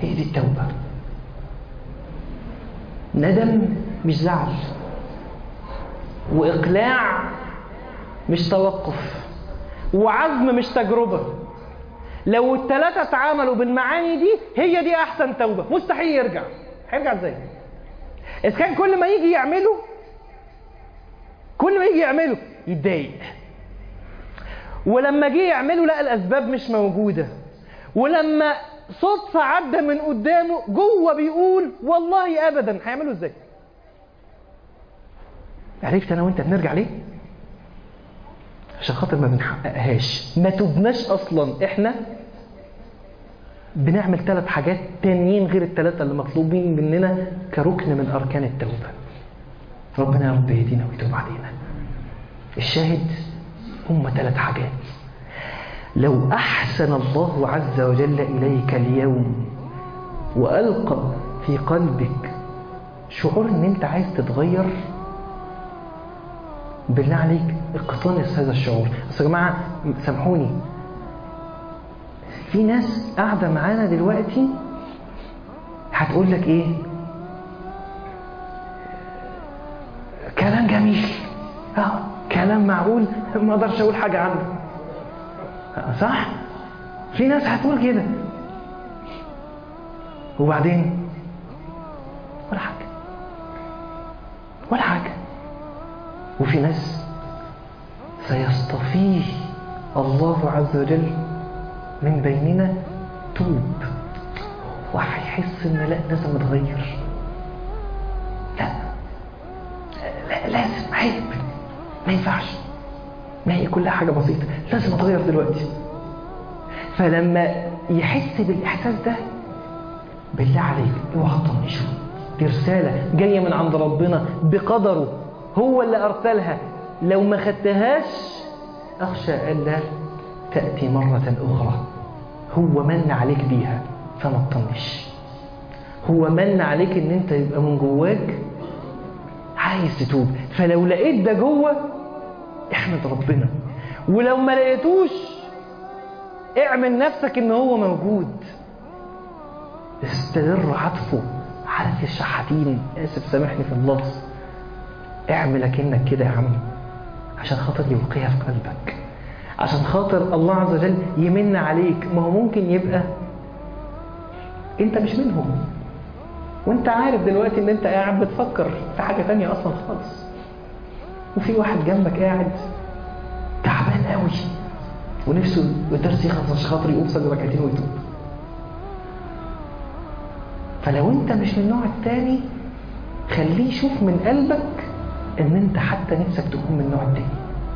هي دي التوبة ندم مش زعل وإقلاع مش توقف وعزم مش تجربة لو التلاتة اتعاملوا بالمعاني دي هي دي أحسن توبة مستحيل يرجع هيرجع ازاي؟ إذا كان كل ما يجي يعمله كل ما يجي يعمله يتضايق ولما جه يعمله لقى الأسباب مش موجودة ولما صدفة عدى من قدامه جوه بيقول والله أبدا هيعمله ازاي؟ عرفت أنا وأنت بنرجع ليه؟ عشان خاطر ما بنحققهاش ما تبناش أصلا إحنا بنعمل ثلاث حاجات تانيين غير الثلاثة اللي مطلوبين مننا كركن من أركان التوبة ربنا يا رب يهدينا ويتوب علينا الشاهد هم ثلاث حاجات لو أحسن الله عز وجل إليك اليوم وألقى في قلبك شعور إن أنت عايز تتغير بالله عليك اقتنص هذا الشعور بس يا جماعة سامحوني في ناس قاعدة معانا دلوقتي هتقول لك ايه كلام جميل اه كلام معقول ما اقدرش اقول حاجة عنه صح في ناس هتقول كده وبعدين ولا حاجة ولا حاجة وفي ناس سيصطفيه الله عز وجل من بيننا توب وهيحس ان لا لازم اتغير لا لا لازم عيب ما ينفعش ما هي كلها حاجة بسيطة لازم اتغير دلوقتي فلما يحس بالاحساس ده بالله عليك اوعى تطنشه دي رسالة جاية من عند ربنا بقدره هو اللي أرسلها لو ما خدتهاش أخشى ألا تأتي مرة أخرى هو من عليك بيها فما تطنش هو من عليك ان انت يبقى من جواك عايز تتوب فلو لقيت ده جوه احمد ربنا ولو ما لقيتوش اعمل نفسك ان هو موجود استدر عطفه عارف الشحاتين اسف سامحني في اللفظ اعمل اكنك كده يا عم عشان خاطر يلقيها في قلبك عشان خاطر الله عز وجل يمن عليك ما هو ممكن يبقى انت مش منهم وانت عارف دلوقتي ان انت قاعد بتفكر في حاجة تانية اصلا خالص وفي واحد جنبك قاعد تعبان قوي ونفسه الدرس يخلص عشان خاطر يقوم يصلي ركعتين ويتوب فلو انت مش من النوع التاني خليه يشوف من قلبك ان انت حتى نفسك تكون من النوع التاني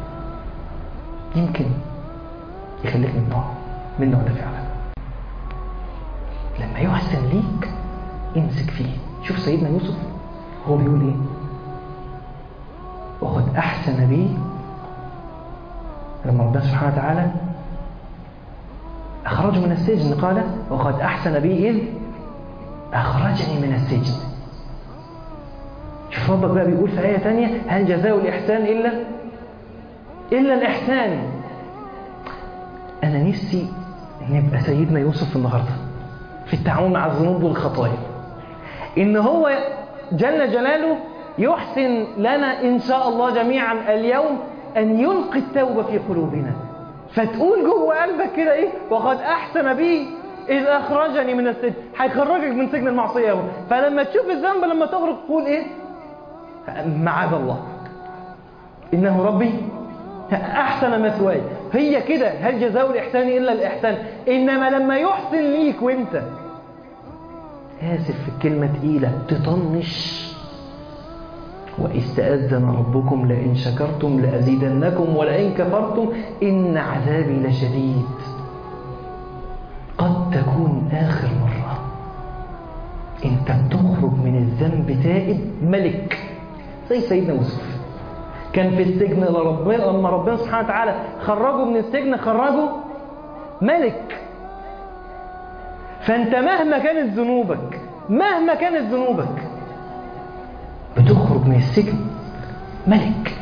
يمكن يخليك من النوع من النوع ده فعلا لما يحسن ليك امسك فيه شوف سيدنا يوسف هو بيقول ايه وقد احسن بي لما ربنا سبحانه وتعالى اخرجه من السجن قال وقد احسن بي اذ اخرجني من السجن شوف ربك بقى بيقول في آية تانية هل جزاء الإحسان إلا إلا الإحسان أنا نفسي نبقى سيدنا يوسف النهاردة في التعامل مع الذنوب والخطايا إن هو جل جلاله يحسن لنا إن شاء الله جميعا اليوم أن يلقي التوبة في قلوبنا فتقول جوه قلبك كده إيه وقد أحسن بي إذ أخرجني من السجن هيخرجك من سجن المعصية أهو فلما تشوف الذنب لما تغرق تقول إيه معاذ الله إنه ربي أحسن مثواي هي كده هل جزاء الإحسان إلا الإحسان إنما لما يحسن ليك وإنت آسف في الكلمة تقيلة تطنش وإستأذن ربكم لئن شكرتم لأزيدنكم ولئن كفرتم إن عذابي لشديد قد تكون آخر مرة أنت بتخرج من الذنب تائب ملك زي سيدنا يوسف كان في السجن لربنا لما ربنا سبحانه وتعالى خرجه من السجن خرجه ملك فانت مهما كانت ذنوبك مهما كانت ذنوبك بتخرج من السجن ملك